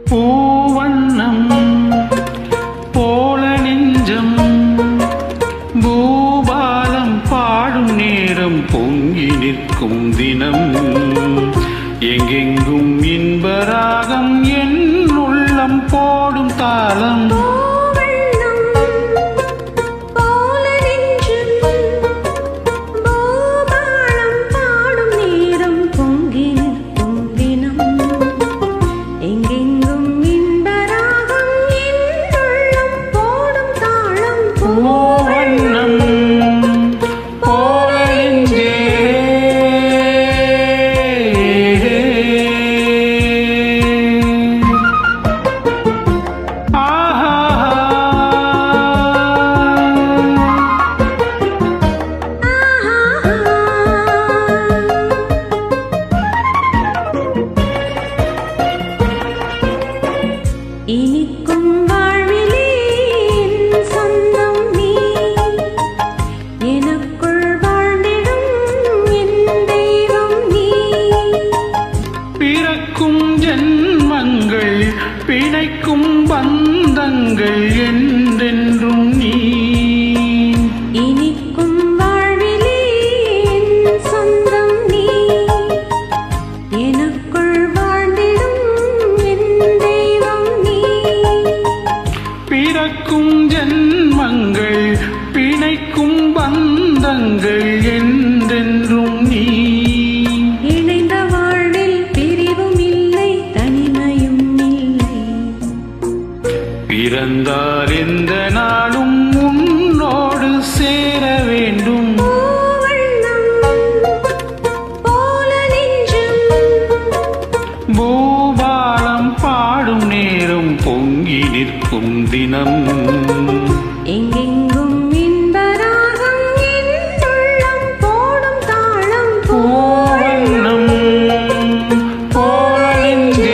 பூவண்ணம் போல நெஞ்சம் பூபாலம் பாடும் நேரம் பொங்கி நிற்கும் தினம் எங்கெங்கும் இன்பராகம் என் உள்ளம் போடும் தாளம் பூவண்ணம் போல நெஞ்சம் பூபாலம் பாடும் நேரம் பொங்கி நிற்கும் தினம் எங்கெங்கும் இன்பராகம் என் உள்ளம் போடும் தாளம் பூவண்ணம் போல நெஞ்சே ஆஹா இனிக்கும் வாழ்விலே என் சொந்தம் நீ எனக்குள் வாழ்ந்திடும் என் தெய்வம் நீ பிறக்கும் ஜென்மங்கள் பிணைக்கும் பந்தங்கள் என்றென்றும் நீ இனிக்கும் வாழ்விலே என் சொந்தம் நீ எனக்குள் வாழ்ந்திடும் என் தெய்வம் நீ பிறக்கும் ஜென்மங்கள் பிணைக்கும் பந்தங்கள் என்றென்றும் நீ இணைந்த வாழ்வில் பிரிவும் இல்லை தனிமையும் இல்லை பிறந்தால் எந்த நாளும் உன்னோடு சேர வேண்டும் பூவண்ணம் போல நெஞ்சம் பூபாலம் பாடும் நேரம் பொங்கி நிற்கும் தினம் எங்கெங்கும் இன்பராகம் என் உள்ளம் போடும் தாளம் பூவண்ணம் போல நெஞ்சே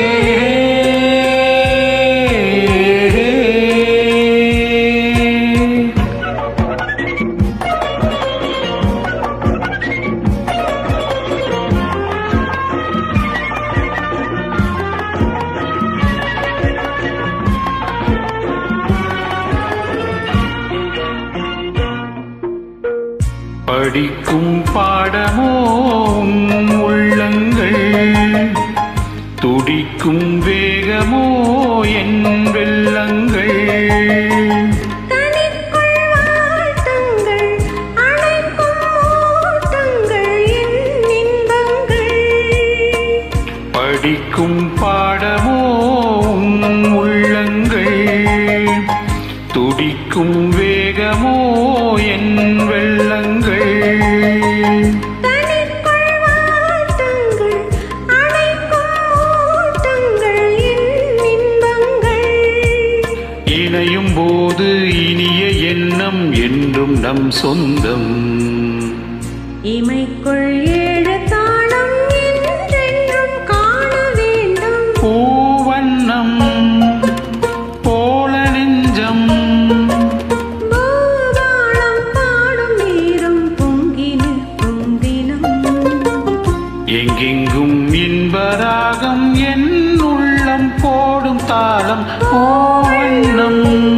படிக்கும் பாடமோ உன் உள்ளங்கள் துடிக்கும் வேகமோ என் வெள்ளங்கள் தனிக்குள் வாழ்த்தங்கள் அணைக்கும் ஓட்டங்கள் என் இன்பங்கள் படிக்கும் பாடமோ உன் உள்ளங்கள் துடிக்கும் வேகமோ என் வெள்ளங்கள் தனிக்குள் வாழ்த்தங்கள் அணைக்கும் ஓட்டங்கள் என் இன்பங்கள் இணையும் போது இனிய எண்ணம் என்றும் நம் சொந்தம் இமைக்குள் ஏழு தாளம் என்றென்றும் காண வேண்டும் பூவண்ணம் போல நெஞ்சம் பூபாலம் பாடும் நேரம் பொங்கி நிற்கும் தினம் எங்கெங்கும் இன்பராகம் என் உள்ளம் போடும் தாளம் பூவண்ணம்